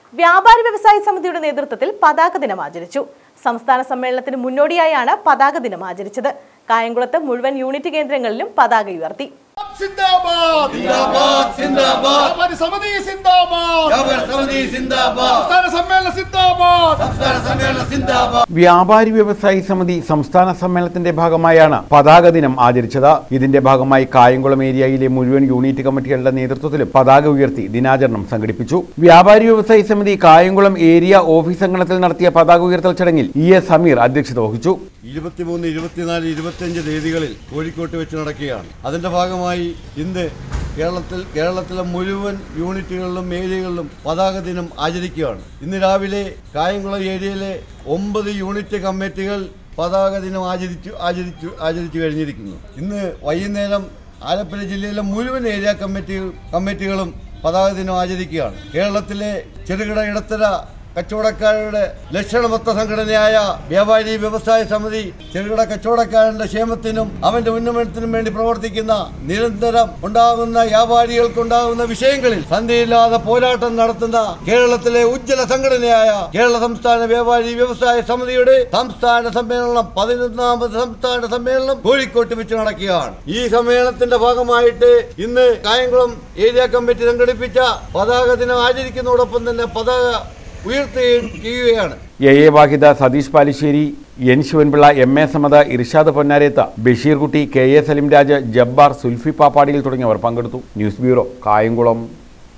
വ്യാപാരി വ്യവസായ സമിതിയുടെ നേതൃത്വത്തിൽ പതാക ദിനം ആചരിച്ചു സംസ്ഥാന സമ്മേളനത്തിന് മുന്നോടിയായാണ് പതാക ദിനം ആചരിച്ചത് കായംകുളത്ത് മുഴുവൻ യൂണിറ്റ് കേന്ദ്രങ്ങളിലും പതാക ഉയർത്തി സിന്ദാബാദ് സിന്ദാബാദ് സിന്ദാബാദ് വ്യാപാരി സമിതി സിന്ദാബാദ് വ്യാപാര സമിതി സിന്ദാബാദ് സംസ്ഥാന സമ്മേളന സിന്ദാബാദ് സംസ്ഥാന സമ്മേളന സിന്ദാബാദ് വ്യാപാരി വ്യവസായി സമിതി സംസ്ഥാന സമ്മേളനത്തിന്റെ ഭാഗമായാണ് പതാക ദിനം ആചരിച്ചത് ഇതിന്റെ ഭാഗമായി കായംകുളം ഏരിയയിലെ മുഴുവൻ യൂണിറ്റ് കമ്മിറ്റികളുടെ നേതൃത്വത്തിലും പതാക ഉയർത്തി ദിനാചരണം സംഘടിപ്പിച്ചു വ്യാപാരി വ്യവസായി സമിതി കായംകുളം ഏരിയ ഓഫീസ് അങ്കണത്തിൽ നടത്തിയ പതാക ഉയർത്തൽ ചടങ്ങിൽ ഇ എസ് സമീർ അധ്യക്ഷത വഹിച്ചു ഇരുപത്തിമൂന്ന് ഇരുപത്തിനാല് ഇരുപത്തിയഞ്ച് തീയതികളിൽ കോഴിക്കോട്ട് വെച്ച് നടക്കുകയാണ് അതിന്റെ ഭാഗമായി ഇന്ന് കേരളത്തിൽ കേരളത്തിലെ മുഴുവൻ യൂണിറ്റുകളിലും ഏരിയകളിലും പതാക ദിനം ആചരിക്കുകയാണ് ഇന്ന് രാവിലെ കായംകുളം ഏരിയയിലെ ഒമ്പത് യൂണിറ്റ് കമ്മിറ്റികൾ പതാക ദിനം ആചരിച്ചു ആചരിച്ചു ആചരിച്ചു കഴിഞ്ഞിരിക്കുന്നു ഇന്ന് വൈകുന്നേരം ആലപ്പുഴ ജില്ലയിലെ മുഴുവൻ ഏരിയ കമ്മിറ്റി കമ്മിറ്റികളും പതാക ദിനം ആചരിക്കുകയാണ് കേരളത്തിലെ ചെറുകിട ഇടത്തര കച്ചവടക്കാരുടെ ലക്ഷണമൊത്ത സംഘടനയായ വ്യാപാരി വ്യവസായ സമിതി ചെറുകിട കച്ചവടക്കാരന്റെ ക്ഷേമത്തിനും അവന്റെ ഉന്നമനത്തിനും വേണ്ടി പ്രവർത്തിക്കുന്ന നിരന്തരം ഉണ്ടാകുന്ന വ്യാപാരികൾക്കുണ്ടാകുന്ന വിഷയങ്ങളിൽ സന്ധിയില്ലാതെ പോരാട്ടം നടത്തുന്ന കേരളത്തിലെ ഉജ്ജ്വല സംഘടനയായ കേരള സംസ്ഥാന വ്യാപാരി വ്യവസായ സമിതിയുടെ സംസ്ഥാന സമ്മേളനം പതിനൊന്നാമത് സംസ്ഥാന സമ്മേളനം കോഴിക്കോട്ട് വെച്ച് നടക്കുകയാണ് ഈ സമ്മേളനത്തിന്റെ ഭാഗമായിട്ട് ഇന്ന് കായംകുളം ഏരിയ കമ്മിറ്റി സംഘടിപ്പിച്ച പതാക ദിനം ആചരിക്കുന്നതോടൊപ്പം തന്നെ പതാക ഉയർത്തുകയും ചെയ്യുകയാണ് A A Vahida Satheesh Palissery N Sivanpillai M A Samad Irshad Ponnareth Basheerkutty K A Salimraj Jabbar Sulfi പാപ്പാടിയിൽ തുടങ്ങിയവർ പങ്കെടുത്തു ന്യൂസ് ബ്യൂറോ കായംകുളം